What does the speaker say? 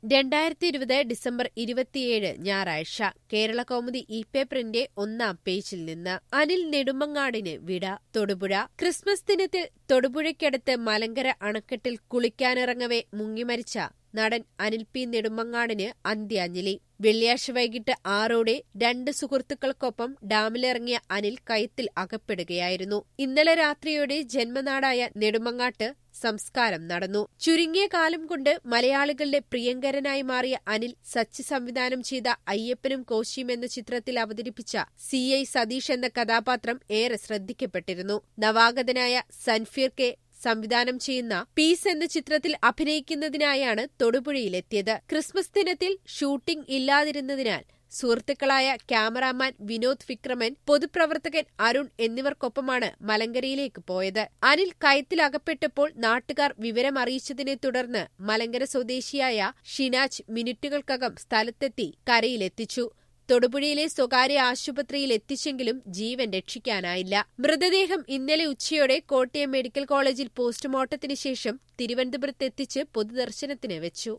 രണ്ടായിരത്തി ഇരുപത് ഡിസംബർ ഇരുപത്തിയേഴ് ഞായറാഴ്ച കേരള കൗമുദി ഇ പേപ്പറിന്റെ ഒന്നാം പേജിൽ നിന്ന് അനിൽ നെടുമങ്ങാടിന് വിട തൊടുപുഴ ക്രിസ്മസ് ദിനത്തിൽ തൊടുപുഴയ്ക്കടുത്ത് മലങ്കര അണക്കെട്ടിൽ കുളിക്കാനിറങ്ങവെ മുങ്ങിമരിച്ച നടൻ അനിൽ പി നെടുമങ്ങാടിന് അന്ത്യാഞ്ജലി വെള്ളിയാഴ്ച വൈകിട്ട് ആറോടെ രണ്ട് സുഹൃത്തുക്കൾക്കൊപ്പം ഡാമിലിറങ്ങിയ അനിൽ കയത്തിൽ അകപ്പെടുകയായിരുന്നു ഇന്നലെ രാത്രിയോടെ ജന്മനാടായ നെടുമങ്ങാട്ട് സംസ്കാരം നടന്നു ചുരുങ്ങിയ കാലം കൊണ്ട് മലയാളികളുടെ പ്രിയങ്കരനായി മാറിയ അനിൽ സച്ചി സംവിധാനം ചെയ്ത അയ്യപ്പനും കോശിയും എന്ന ചിത്രത്തിൽ അവതരിപ്പിച്ച സി ഐ സതീഷ് എന്ന കഥാപാത്രം ഏറെ ശ്രദ്ധിക്കപ്പെട്ടിരുന്നു നവാഗതനായ സൻഫീർ കെ സംവിധാനം ചെയ്യുന്ന പീസ് എന്ന ചിത്രത്തിൽ അഭിനയിക്കുന്നതിനായാണ് തൊടുപുഴയിലെത്തിയത് ക്രിസ്മസ് ദിനത്തിൽ ഷൂട്ടിംഗ് ഇല്ലാതിരുന്നതിനാൽ സുഹൃത്തുക്കളായ ക്യാമറാമാൻ വിനോദ് വിക്രമൻ പൊതുപ്രവർത്തകൻ അരുൺ എന്നിവർക്കൊപ്പമാണ് മലങ്കരയിലേക്ക് പോയത് അനിൽ കയത്തിലകപ്പെട്ടപ്പോൾ നാട്ടുകാർ വിവരമറിയിച്ചതിനെ തുടർന്ന് മലങ്കര സ്വദേശിയായ ഷിനാജ് മിനിറ്റുകൾക്കകം സ്ഥലത്തെത്തി കരയിലെത്തിച്ചു തൊടുപുഴയിലെ സ്വകാര്യ ആശുപത്രിയിൽ എത്തിച്ചെങ്കിലും ജീവൻ രക്ഷിക്കാനായില്ല മൃതദേഹം ഇന്നലെ ഉച്ചയോടെ കോട്ടയം മെഡിക്കൽ കോളേജിൽ പോസ്റ്റ്മോർട്ടത്തിന് ശേഷം തിരുവനന്തപുരത്തെത്തിച്ച് പൊതുദർശനത്തിന് വെച്ചു